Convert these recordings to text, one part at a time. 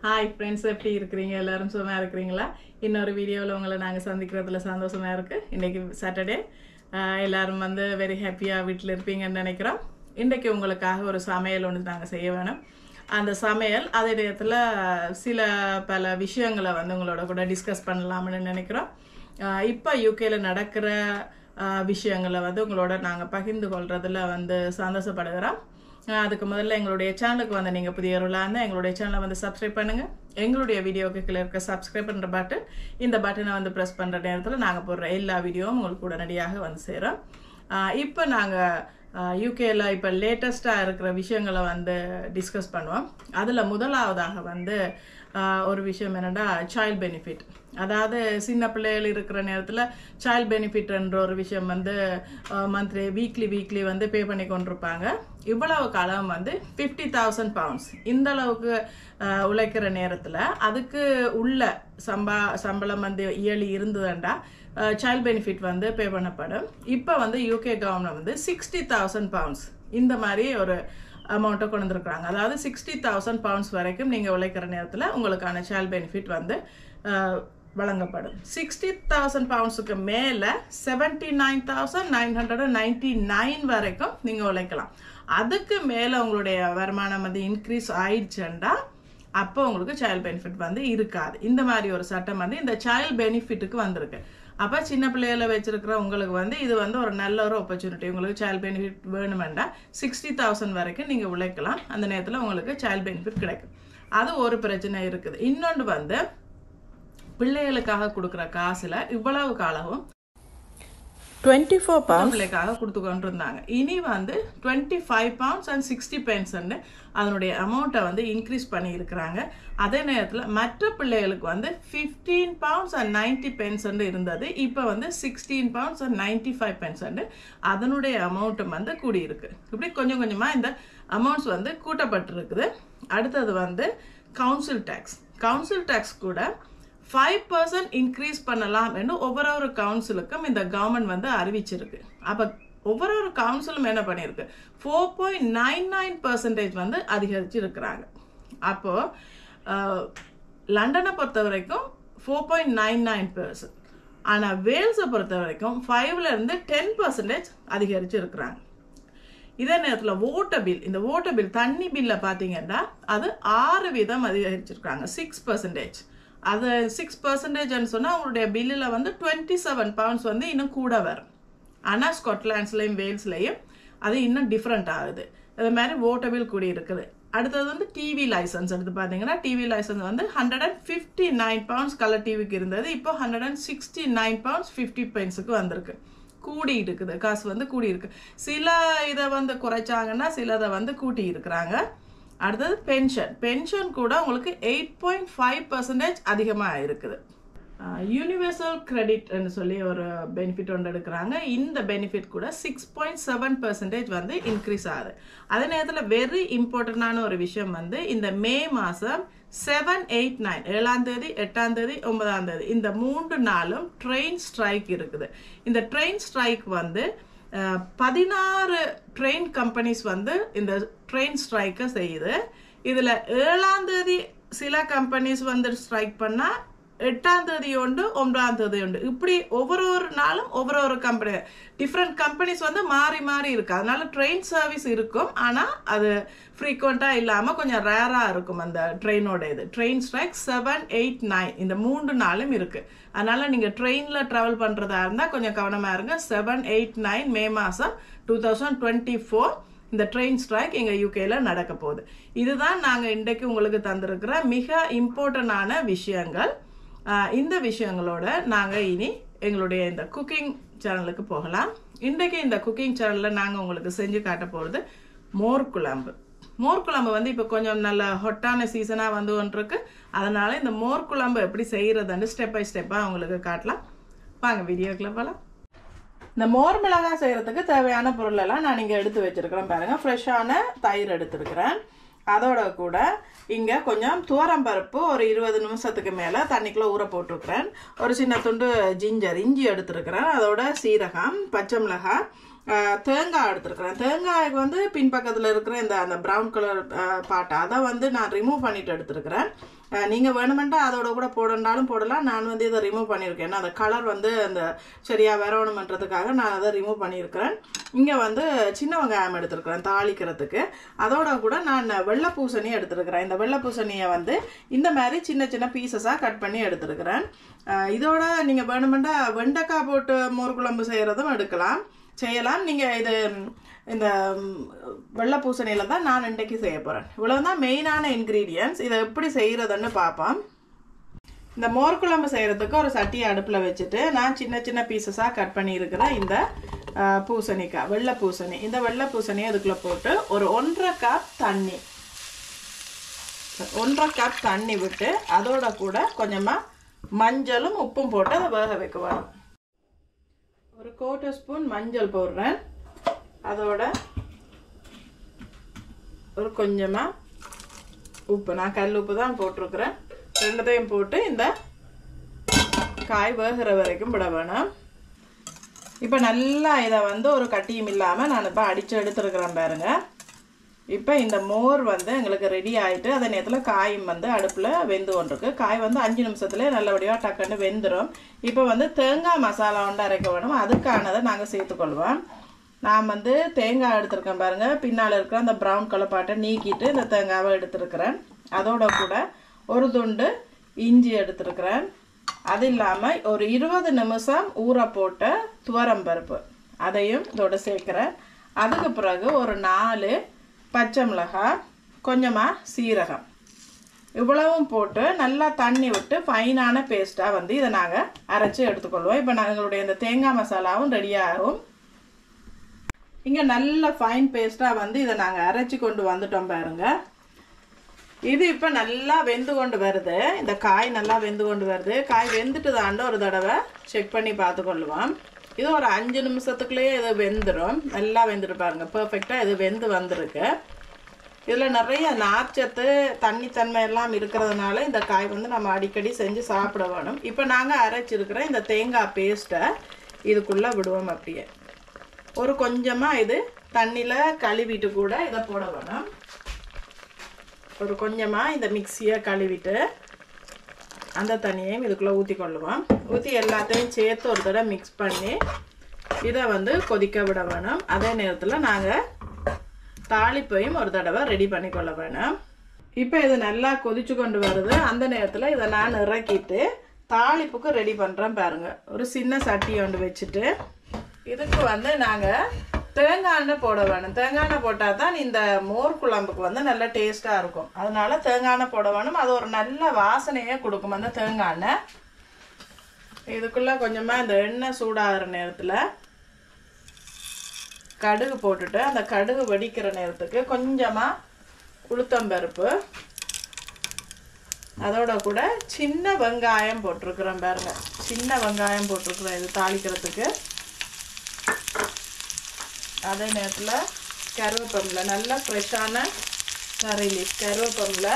hi friends எப்படி இருக்கிறீங்க எல்லாரும் சும்மா இருக்கிறீங்களா இன்னொரு வீடியோவில் உங்களை நாங்கள் சந்திக்கிறதுல சந்தோஷமா இருக்கு இன்னைக்கு சாட்டர்டே எல்லாரும் வந்து வெரி ஹாப்பியாக வீட்டில் இருப்பீங்கன்னு நினைக்கிறோம் இன்றைக்கு உங்களுக்காக ஒரு சமையல் ஒன்று நாங்கள் செய்ய வேணும் அந்த சமையல் அதே நேரத்தில் சில பல விஷயங்களை வந்து உங்களோட கூட டிஸ்கஸ் பண்ணலாம்னு நினைக்கிறோம் இப்போ யூகேல நடக்கிற ஆஹ், விஷயங்களை வந்து உங்களோட நாங்கள் பகிர்ந்து கொள்றதுல வந்து சந்தோஷப்படுகிறோம் ஆஹ், அதுக்கு முதல்ல எங்களுடைய சேனலுக்கு வந்து நீங்கள் புதியவர்களாக இருந்தால் எங்களுடைய சேனலை வந்து சப்ஸ்கிரைப் பண்ணுங்கள் எங்களுடைய வீடியோக்கு கீழே இருக்க சப்ஸ்கிரைப் பண்ணுற பட்டன் இந்த பட்டனை வந்து ப்ரெஸ் பண்ணுற நேரத்தில் நாங்கள் போடுற எல்லா வீடியோவும் உங்களுக்கு உடனடியாக வந்து சேரும் இப்போ நாங்கள் யூகேல இப்போ லேட்டஸ்ட்டாக இருக்கிற விஷயங்களை வந்து டிஸ்கஸ் பண்ணுவோம் அதில் முதலாவதாக வந்து ஆஹ், ஒரு விஷயம் என்னன்னா சைல்ட் பெனிஃபிட் அதாவது சின்ன பிள்ளைகள் இருக்கிற நேரத்தில் சைல்ட் பெனிஃபிட்ன்ற ஒரு விஷயம் வந்து மந்த்லி வீக்லி வீக்லி வந்து பே பண்ணி கொண்டிருப்பாங்க இவ்வளவு காலம் வந்து ஃபிஃப்டி தௌசண்ட் பவுண்ட்ஸ் இந்த அளவுக்கு ஆஹ், உழைக்கிற நேரத்தில் அதுக்கு உள்ள சம்பா சம்பளம் வந்து இயலி இருந்ததுண்டா சைல்ட் பெனிஃபிட் வந்து பே பண்ணப்படும் இப்போ வந்து யூகே கவர்மெண்ட் வந்து சிக்ஸ்டி தௌசண்ட் பவுண்ட்ஸ் இந்த மாதிரி ஒரு அமௌண்ட்டை கொண்டு வந்திருக்காங்க அதாவது சிக்ஸ்டி தௌசண்ட் பவுண்ட்ஸ் வரைக்கும் நீங்கள் உழைக்கிற நேரத்தில் உங்களுக்கான சைல்ட் பெனிஃபிட் வந்து ஆஹ், வழங்கப்படும் சிக்ஸ்டி தௌசண்ட் பவுண்ட்ஸுக்கு மேலே seventy nine thousand nine hundred ninety nine வரைக்கும் நீங்கள் உழைக்கலாம் அதுக்கு மேலே உங்களுடைய வருமானம் வந்து இன்க்ரீஸ் ஆயிடுச்சுண்டா அப்போ உங்களுக்கு சைல்ட் பெனிஃபிட் வந்து இருக்காது இந்த மாதிரி ஒரு சட்டம் வந்து இந்த சைல்ட் பெனிஃபிட்டுக்கு வந்திருக்கு அப்போ சின்ன பிள்ளைகளை வச்சிருக்கிற உங்களுக்கு வந்து இது வந்து ஒரு நல்ல ஒரு ஆப்பர்ச்சுனிட்டி உங்களுக்கு சைல்ட் பெனிஃபிட் வேணுமெண்டா சிக்ஸ்டி தௌசண்ட் வரைக்கும் நீங்கள் உழைக்கலாம் அந்த நேரத்தில் உங்களுக்கு சைல்ட் பெனிஃபிட் கிடைக்கும் அது ஒரு பிரச்சனை இருக்குது இன்னொன்று வந்து பிள்ளைகளுக்காக கொடுக்குற காசுல இவ்வளவு காலமும் டுவெண்ட்டி ஃபோர் பவுண்ட் பிள்ளைக்காக கொடுத்து கொண்டு இருந்தாங்க இனி வந்து twenty five pounds and sixty பென்சன்னு அதனுடைய அமௌண்ட்டை வந்து இன்க்ரீஸ் பண்ணியிருக்கிறாங்க அதே நேரத்தில் மற்ற பிள்ளைகளுக்கு வந்து fifteen pounds and ninety pence இருந்தது இப்போ வந்து sixteen pounds and ninety five pence அதனுடைய அமௌண்ட்டும் வந்து கூடியிருக்கு இப்படி கொஞ்சம் கொஞ்சமாக இந்த அமௌண்ட்ஸ் வந்து கூட்டப்பட்டிருக்குது அடுத்தது வந்து கவுன்சில் டேக்ஸ் கவுன்சில் டேக்ஸ் கூட ஃபைவ் பர்சன்ட் இன்க்ரீஸ் பண்ணலாம் என்று ஒவ்வொரு ஒரு கவுன்சிலுக்கும் இந்த கவர்மெண்ட் வந்து அறிவிச்சிருக்கு அப்போ ஒவ்வொரு ஒரு கவுன்சிலும் என்ன பண்ணியிருக்கு four point nine nine percentage வந்து அதிகரிச்சு இருக்கிறாங்க அப்போ அஹ், லண்டனை பொறுத்த வரைக்கும் four point nine nine percent ஆனால் வேல்ஸை பொறுத்த வரைக்கும் ஃபைவ்ல இருந்து டென் பர்சன்டேஜ் அதிகரிச்சு இருக்கிறாங்க இதே நேரத்தில் ஓட்டர் பில் இந்த ஓட்டர் பில் தண்ணி பில்லை பார்த்தீங்கன்னா அது ஆறு வீதம் அதிகரிச்சிருக்காங்க சிக்ஸ் பர்சன்டேஜ் அது சிக்ஸ் பர்சன்டேஜ்னு சொன்னால் உங்களுடைய பில்லில் வந்து டுவெண்ட்டி செவன் பவுண்ட்ஸ் வந்து இன்னும் கூட வரும் ஆனால் ஸ்காட்லாண்ட்ஸ்லையும் வேல்ஸ்லையும் அது இன்னும் டிஃப்ரெண்ட் ஆகுது அது மாதிரி ஓட்டர் பில் கூடி இருக்குது அடுத்தது வந்து டிவி லைசன்ஸ் எடுத்து பார்த்தீங்கன்னா டிவி லைசன்ஸ் வந்து hundred and fifty nine pounds colour டிவிக்கு இருந்தது இப்போ hundred and sixty nine pounds fifty பென்ஸுக்கு வந்திருக்கு கூடி இருக்குது காசு வந்து கூடி இருக்கு சில இதை வந்து குறைச்சாங்கன்னா சிலதை வந்து கூட்டி இருக்கிறாங்க அடுத்தது பென்ஷன் பென்ஷன் கூட உங்களுக்கு எயிட் பாயிண்ட் ஃபைவ் பர்சன்டேஜ் அதிகமாக இருக்குது யூனிவர்சல் கிரெடிட்னு சொல்லி ஒரு பெனிஃபிட் ஒன்று எடுக்கிறாங்க இந்த பெனிஃபிட் கூட சிக்ஸ் பாயிண்ட் செவன் பர்சன்டேஜ் வந்து இன்க்ரீஸ் ஆகுது அதே நேரத்தில் வெரி இம்பார்ட்டண்டான ஒரு விஷயம் வந்து இந்த மே மாதம் செவன் எயிட் நைன் ஏழாம் தேதி எட்டாம் தேதி ஒன்பதாம் தேதி இந்த மூன்று நாளும் ட்ரெயின் ஸ்ட்ரைக் இருக்குது இந்த ட்ரெயின் ஸ்ட்ரைக் வந்து அஹ், பதினாறு ட்ரெயின் கம்பெனிஸ் வந்து இந்த ட்ரெயின் ஸ்ட்ரைக்கை செய்யுது இதில் ஏழாம் தேதி சில கம்பெனிஸ் வந்து ஸ்ட்ரைக் பண்ணால் எட்டாம் தேதி உண்டு ஒன்பதாம் தேதி உண்டு இப்படி ஒவ்வொரு ஒரு நாளும் ஒவ்வொரு ஒரு கம்பெனி டிஃப்ரெண்ட் கம்பெனிஸ் வந்து மாறி மாறி இருக்கு அதனால ட்ரெயின் சர்வீஸ் இருக்கும் ஆனால் அது ஃப்ரீக்வெண்ட்டாக இல்லாமல் கொஞ்சம் ரேராக இருக்கும் அந்த ட்ரெயினோட இது train strike seven eight nine இந்த மூன்று நாளும் இருக்கு அதனால நீங்கள் ட்ரெயினில் ட்ராவல் பண்ணுறதா இருந்தால் கொஞ்சம் கவனமாக இருங்க செவன் எயிட் நைன் மே மாதம் டூ தௌசண்ட் டுவெண்ட்டி ஃபோர் இந்த ட்ரெயின் ஸ்ட்ரைக் எங்கள் யூகேல நடக்க போகுது இதுதான் நாங்கள் இன்றைக்கு உங்களுக்கு தந்திருக்கிற மிக இம்பார்ட்டண்டான விஷயங்கள் ஆஹ் இந்த விஷயங்களோட நாங்கள் இனி எங்களுடைய இந்த குக்கிங் சேனலுக்கு போகலாம் இன்றைக்கு இந்த குக்கிங் சேனலில் நாங்கள் உங்களுக்கு செஞ்சு காட்ட போகிறது மோர் குழம்பு மோர் குழம்பு வந்து இப்போ கொஞ்சம் நல்ல ஹொட்டான சீசனாக வந்து ஒன்று இருக்கு அதனால இந்த மோர் குழம்பு எப்படி செய்கிறதுன்னு ஸ்டெப் பை ஸ்டெப்பாக உங்களுக்கு காட்டலாம் வாங்க வீடியோக்குள்ள போகலாம் இந்த மோர் மிளகாய் செய்கிறதுக்கு தேவையான பொருள் எல்லாம் நான் இங்கே எடுத்து வச்சிருக்கிறேன் பாருங்க ஃப்ரெஷ்ஷான தயிர் எடுத்திருக்கிறேன் அதோட கூட இங்கே கொஞ்சம் துவரம் பருப்பு ஒரு இருபது நிமிஷத்துக்கு மேலே தண்ணிக்குள்ளே ஊற போட்டிருக்கிறேன் ஒரு சின்ன துண்டு ஜிஞ்சர் இஞ்சி எடுத்திருக்கிறேன் அதோட சீரகம் பச்சை மிளகாய் ஆஹ், தேங்காய் எடுத்துருக்கிறேன் தேங்காய்க்கு வந்து பின்பக்கத்தில் இருக்கிற இந்த அந்த ப்ரௌன் கலர் பாட்டை அதை வந்து நான் ரிமூவ் பண்ணிட்டு எடுத்துருக்கிறேன் ஆஹ், நீங்க வேணுமெண்டா அதோட கூட போடண்டாலும் போடலாம் நான் வந்து இதை ரிமூவ் பண்ணியிருக்கேன் ஏன்னா அந்த கலர் வந்து அந்த சரியா வரணுமன்றதுக்காக நான் அதை ரிமூவ் பண்ணியிருக்கிறேன் இங்க வந்து சின்ன வெங்காயம் எடுத்திருக்கிறேன் தாளிக்கிறதுக்கு அதோட கூட நான் வெள்ளை பூசணி எடுத்திருக்கிறேன் இந்த வெள்ளை பூசணியை வந்து இந்த மாதிரி சின்ன சின்ன பீசஸாக கட் பண்ணி எடுத்திருக்கிறேன் ஆஹ் இதோட நீங்கள் வேணுமெண்டா வெண்டைக்காய் போட்டு மோர் குழம்பு செய்கிறதும் எடுக்கலாம் செய்யலாம் நீங்கள் இது ம், இந்த ம், வெள்ளை பூசணியில் தான் நான் இன்றைக்கு செய்ய போகிறேன் இவ்வளவுதான் மெயினான இன்க்ரீடியன்ஸ் இதை எப்படி செய்கிறதுன்னு பார்ப்போம் இந்த மோர் குழம்பு செய்கிறதுக்கு ஒரு சட்டியை அடுப்பில் வச்சுட்டு நான் சின்ன சின்ன பீசஸாக கட் பண்ணியிருக்கிற இந்த ஆ, பூசணிக்காய் வெள்ளை பூசணி இந்த வெள்ளை பூசணியை அதுக்குள்ளே போட்டு ஒரு ஒன்றரை கப் தண்ணி ஒன்றரை கப் தண்ணி விட்டு அதோட கூட கொஞ்சமாக மஞ்சளும் உப்பும் போட்டு அதை வேக வைக்க வேணும் ஒரு குவார்ட்டர் ஸ்பூன் மஞ்சள் போடுறேன் அதோட ஒரு கொஞ்சமாக உப்பு நான் கல் உப்பு தான் போட்டிருக்கிறேன் ரெண்டுத்தையும் போட்டு இந்த காய் வேகிற வரைக்கும் விட வேணும் இப்போ நல்லா இதை வந்து ஒரு கட்டியும் இல்லாமல் நான் இப்போ அடித்து எடுத்துருக்கிறேன் பாருங்க இப்போ இந்த மோர் வந்து எங்களுக்கு ரெடி ஆகிட்டு அதே நேரத்தில் காயும் வந்து அடுப்பில் வெந்து கொண்டிருக்கு காய் வந்து அஞ்சு நிமிஷத்துலேயே நல்லபடியாக டக்குன்னு வெந்துடும் இப்போ வந்து தேங்காய் மசாலா வந்து அரைக்க வேணும் அதுக்கானதை நாங்கள் சேர்த்துக்கொள்வோம் நான் வந்து தேங்காய் எடுத்திருக்கேன் பாருங்க பின்னால் இருக்கிற அந்த ப்ரௌன் கலர் பாட்டை நீக்கிட்டு இந்த தேங்காவை எடுத்திருக்கிறேன் அதோட கூட ஒரு துண்டு இஞ்சி எடுத்திருக்கிறேன் அது இல்லாமல் ஒரு இருபது நிமிஷம் ஊற போட்ட துவரம்பருப்பு அதையும் இதோட சேர்க்குறேன் அதுக்கு பிறகு ஒரு நாலு பச்சை மிளகாய் கொஞ்சமாக சீரகம் இவ்வளவும் போட்டு நல்லா தண்ணி விட்டு ஃபைனான பேஸ்ட்டாக வந்து இதை நாங்கள் அரைச்சி எடுத்துக்கொள்வோம் இப்போ எங்களுடைய இந்த தேங்காய் மசாலாவும் ரெடியாகும் இங்கே நல்ல ஃபைன் பேஸ்ட்டாக வந்து இதை நாங்கள் அரைச்சி கொண்டு வந்துட்டோம் பாருங்க இது இப்போ நல்லா வெந்து கொண்டு வருது இந்த காய் நல்லா வெந்து கொண்டு வருது காய் வெந்துட்டு தாண்ட ஒரு தடவை செக் பண்ணி பார்த்துக்கொள்ளுவோம் இது ஒரு அஞ்சு நிமிஷத்துக்குள்ளேயே இது வெந்துடும் நல்லா வெந்துட்டு பாருங்க பெர்ஃபெக்டாக இது வெந்து வந்திருக்கு இதில் நிறைய நார்ச்சத்து தண்ணித்தன்மை எல்லாம் இருக்கிறதுனால இந்த காய் வந்து நம்ம அடிக்கடி செஞ்சு சாப்பிட வேணும் இப்போ நாங்கள் அரைச்சிருக்கிற இந்த தேங்காய் பேஸ்ட்டை இதுக்குள்ளே விடுவோம் அப்படியே ஒரு கொஞ்சமாக இது தண்ணியில் கழுவிட்டு கூட இதை போட வேணும் ஒரு கொஞ்சமாக இந்த மிக்சியை கழுவிட்டு அந்த தண்ணியையும் இதுக்குள்ளே ஊற்றி கொள்ளுவோம் ஊற்றி எல்லாத்தையும் சேர்த்து ஒரு தடவை மிக்ஸ் பண்ணி இதை வந்து கொதிக்க விட வேணும் அதே நேரத்தில் நாங்கள் தாளிப்பையும் ஒரு தடவை ரெடி பண்ணி கொள்ள வேணும் இப்போ இது நல்லா கொதிச்சு கொண்டு வருது அந்த நேரத்தில் இதை நான் இறக்கிட்டு தாளிப்புக்கு ரெடி பண்ணுறேன் பாருங்க ஒரு சின்ன சட்டி ஒன்று வச்சுட்டு இதுக்கு வந்து நாங்கள் தேங்காய் எண்ணெய் போட வேணும் தேங்காய் எண்ணெய் போட்டால் தான் இந்த மோர் குழம்புக்கு வந்து நல்ல டேஸ்ட்டாக இருக்கும் அதனால தேங்காய் எண்ணெய் போட வேணும் அது ஒரு நல்ல வாசனையே கொடுக்கும் அந்த தேங்காய் எண்ணெய் இதுக்குள்ளே கொஞ்சமாக இந்த எண்ணெய் சூடாகிற நேரத்தில் கடுகு போட்டுட்டு அந்த கடுகு வெடிக்கிற நேரத்துக்கு கொஞ்சமாக உளுத்தம்பருப்பு அதோட கூட சின்ன வெங்காயம் போட்டிருக்கிறேன் பாருங்க சின்ன வெங்காயம் போட்டிருக்கிறேன் இது தாளிக்கிறதுக்கு அதே நேரத்தில் கருவேப்பமில்லை நல்ல ஃப்ரெஷ்ஷான கறி லீஃப் கருவேப்பமில்லை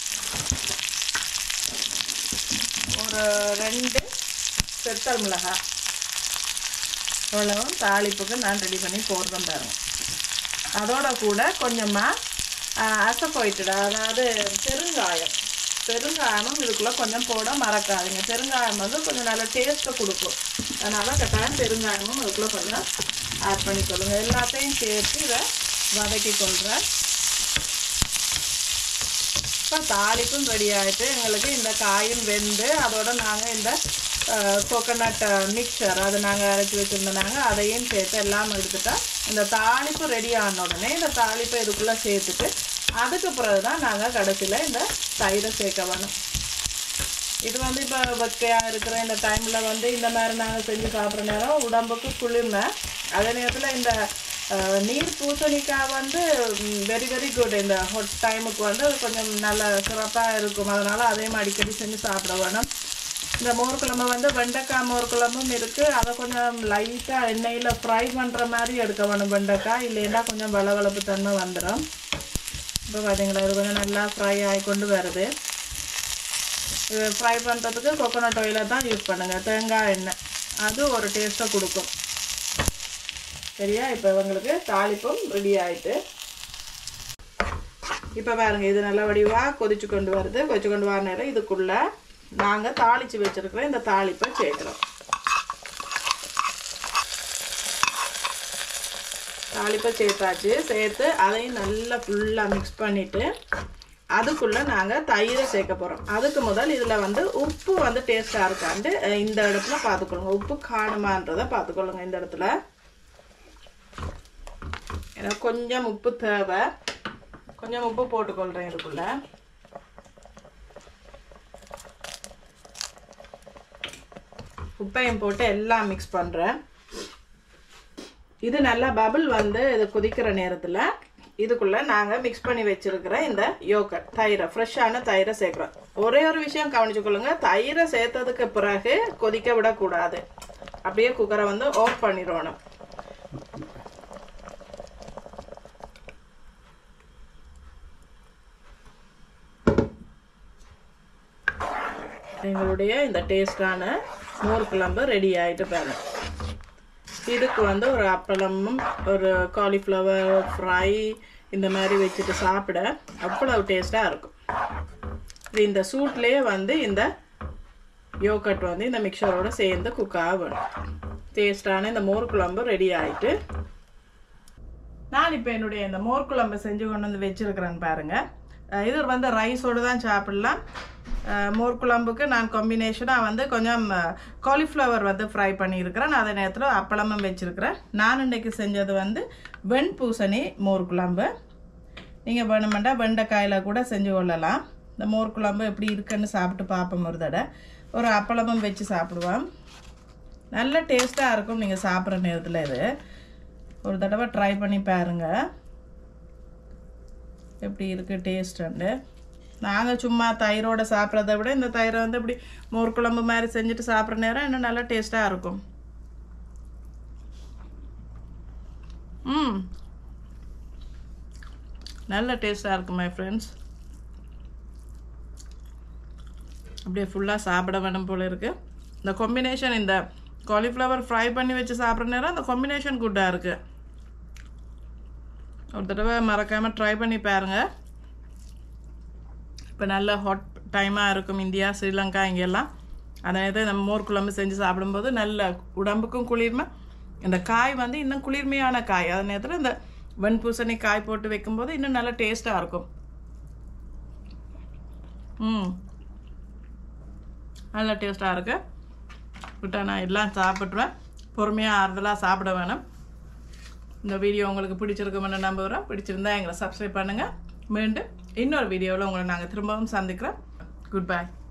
ஒரு ரெண்டு செத்தல் மிளகாய் இவ்வளவும் தாளிப்புக்கு நான் ரெடி பண்ணி போடுறேன் பாருங்க அதோட கூட கொஞ்சமாக அசப்போயிட்டுடா அதாவது பெருங்காயம் பெருங்காயமும் இதுக்குள்ளே கொஞ்சம் போட மறக்காதீங்க பெருங்காயம் வந்து கொஞ்சம் நல்ல டேஸ்ட்டை கொடுக்கும் அதனால் கட்டாயம் பெருங்காயமும் அதுக்குள்ளே கொஞ்சம் ஆட் பண்ணிக்கொள்ளுங்க எல்லாத்தையும் சேர்த்து இதை வதக்கி கொள்கிறேன் இப்போ தாளிப்பும் ரெடி ஆகிட்டு எங்களுக்கு இந்த காயும் வெந்து அதோட நாங்கள் இந்த கோகோனட் மிக்சர் அதை நாங்கள் அரைச்சி வச்சுருந்தோம் அதையும் சேர்த்து எல்லாம் எடுத்துட்டா இந்த தாளிப்பு ரெடி ஆன உடனே இந்த தாளிப்பை இதுக்குள்ளே சேர்த்துட்டு அதுக்கு பிறகு தான் நாங்கள் கடைசியில் இந்த தயிரை சேர்க்க வேணும் இது வந்து இப்போ வெக்கையாக இருக்கிற இந்த டைமில் வந்து இந்த மாதிரி நாங்கள் செஞ்சு சாப்பிட்ற நேரம் உடம்புக்கு குளிர்மை அதே நேரத்தில் இந்த அஹ், நீர் பூசணிக்காய் வந்து வெரி வெரி குட் இந்த ஹொட் டைமுக்கு வந்து அது கொஞ்சம் நல்ல சிறப்பாக இருக்கும் அதனால் அதையும் அடிக்கடி செஞ்சு சாப்பிட வேணும் இந்த மோர் குழம்பு வந்து வெண்டைக்காய் மோர் குழம்பும் இருக்குது அதை கொஞ்சம் லைட்டாக எண்ணெயில் ஃப்ரை பண்ணுற மாதிரி எடுக்க வேணும் வெண்டைக்காய் இல்லைன்னா கொஞ்சம் வளவளப்பு தன்மை வந்துடும் இப்போ பார்த்தீங்களா இது கொஞ்சம் நல்லா ஃப்ரை ஆகி கொண்டு வருது இது ஃப்ரை பண்ணுறதுக்கு கோகோனட் ஆயிலை தான் யூஸ் பண்ணுங்கள் தேங்காய் எண்ணெய் அது ஒரு டேஸ்ட்டை கொடுக்கும் சரியா இப்போ இவங்களுக்கு தாளிப்பும் ரெடி ஆயிட்டு இப்போ பாருங்க இது நல்ல வடிவாக கொதிச்சு கொண்டு வருது கொதிச்சு கொண்டு வர நேரம் இதுக்குள்ள நாங்கள் தாளித்து வச்சிருக்கிற இந்த தாளிப்பை சேர்க்குறோம் தாளிப்பை சேர்த்தாச்சு சேர்த்து அதையும் நல்லா ஃபுல்லாக மிக்ஸ் பண்ணிவிட்டு அதுக்குள்ளே நாங்கள் தயிரை சேர்க்க போகிறோம் அதுக்கு முதல் இதில் வந்து உப்பு வந்து டேஸ்ட்டாக இருக்காண்டு அஹ், இந்த இடத்துல பார்த்துக்கொள்ளுங்க உப்பு காணுமான்றதை பார்த்துக்கொள்ளுங்க இந்த இடத்துல எனக்கு கொஞ்சம் உப்பு தேவை கொஞ்சம் உப்பு போட்டுக்கொள்கிறேன் இதுக்குள்ள உப்பையும் போட்டு எல்லாம் மிக்ஸ் பண்ணுறேன் இது நல்லா பபிள் வந்து இது கொதிக்கிற நேரத்தில் இதுக்குள்ளே நாங்கள் மிக்ஸ் பண்ணி வச்சிருக்கிற இந்த யோகட் தயிரை ஃப்ரெஷ்ஷான தயிரை சேர்க்குறோம் ஒரே ஒரு விஷயம் கவனிச்சுக்கொள்ளுங்க தயிரை சேர்த்ததுக்கு பிறகு கொதிக்க விடக்கூடாது அப்படியே குக்கரை வந்து ஆஃப் பண்ணிடணும் எங்களுடைய இந்த டேஸ்டான மோர் குழம்பு ரெடி ஆகிட்டு பாருங்க இதுக்கு வந்து ஒரு அப்பளமும் ஒரு காலிஃப்ளவர் ஃப்ரை இந்த மாதிரி வச்சுட்டு சாப்பிட அவ்வளவு டேஸ்ட்டாக இருக்கும் இது இந்த சூட்லேயே வந்து இந்த யோகட் வந்து இந்த மிக்சரோட சேர்ந்து குக் ஆகணும் டேஸ்டான இந்த மோர் குழம்பு ரெடி ஆயிட்டு நான் இப்போ என்னுடைய இந்த மோர் குழம்பு செஞ்சு கொண்டு வந்து வச்சிருக்கிறேன் பாருங்க அஹ் இது வந்து ரைஸோடு தான் சாப்பிடலாம் அஹ் மோர் குழம்புக்கு நான் காம்பினேஷனாக வந்து கொஞ்சம் காலிஃப்ளவர் வந்து ஃப்ரை பண்ணியிருக்கிறேன் அதே நேரத்தில் அப்பளமும் வச்சுருக்கிறேன் நான் இன்னைக்கு செஞ்சது வந்து வெண்பூசணி மோர் குழம்பு நீங்கள் வேணுமெண்டா வெண்டைக்காயில் கூட செஞ்சு கொள்ளலாம் இந்த மோர் குழம்பு எப்படி இருக்குன்னு சாப்பிட்டு பார்ப்போம் ஒரு தடவை ஒரு அப்பளமும் வச்சு சாப்பிடுவோம் நல்ல டேஸ்ட்டாக இருக்கும் நீங்கள் சாப்பிட்ற நேரத்தில் இது ஒரு தடவை ட்ரை பண்ணி பாருங்க எப்படி இருக்குது டேஸ்ட்டுண்டு நாங்கள் சும்மா தயிரோட சாப்பிட்றத விட இந்த தயிரை வந்து இப்படி மோர் குழம்பு மாதிரி செஞ்சுட்டு சாப்பிட்ற நேரம் இன்னும் நல்லா டேஸ்ட்டாக இருக்கும் ம் நல்ல டேஸ்ட்டாக இருக்கும் மை ஃப்ரெண்ட்ஸ் அப்படியே ஃபுல்லாக சாப்பிட வேணும் போல இருக்குது இந்த காம்பினேஷன் இந்த காலிஃப்ளவர் ஃப்ரை பண்ணி வச்சு சாப்பிட்ற நேரம் அந்த காம்பினேஷன் குட்டாக இருக்குது ஒரு தடவை மறக்காமல் ட்ரை பண்ணி பாருங்க இப்போ நல்ல ஹாட் டைமாக இருக்கும் இந்தியா ஸ்ரீலங்கா இங்கெல்லாம் அதாவது நம்ம மோர் குழம்பு செஞ்சு சாப்பிடும்போது நல்ல உடம்புக்கும் குளிர்மை இந்த காய் வந்து இன்னும் குளிர்மையான காய் அதே நேரத்தில் இந்த வெண்பூசணி காய் போட்டு வைக்கும்போது இன்னும் நல்லா டேஸ்ட்டாக இருக்கும் ம் நல்ல டேஸ்ட்டாக இருக்கு விட்டா நான் எல்லாம் சாப்பிட்ருவேன் பொறுமையாக ஆறுதலாக சாப்பிட வேணும் இந்த வீடியோ உங்களுக்கு பிடிச்சிருக்குமென்னு நம்புகிறோம் பிடிச்சிருந்தா எங்களை சப்ஸ்கிரைப் பண்ணுங்கள் மீண்டும் இன்னொரு வீடியோவில் உங்களை நாங்கள் திரும்பவும் சந்திக்கிறோம் குட் பை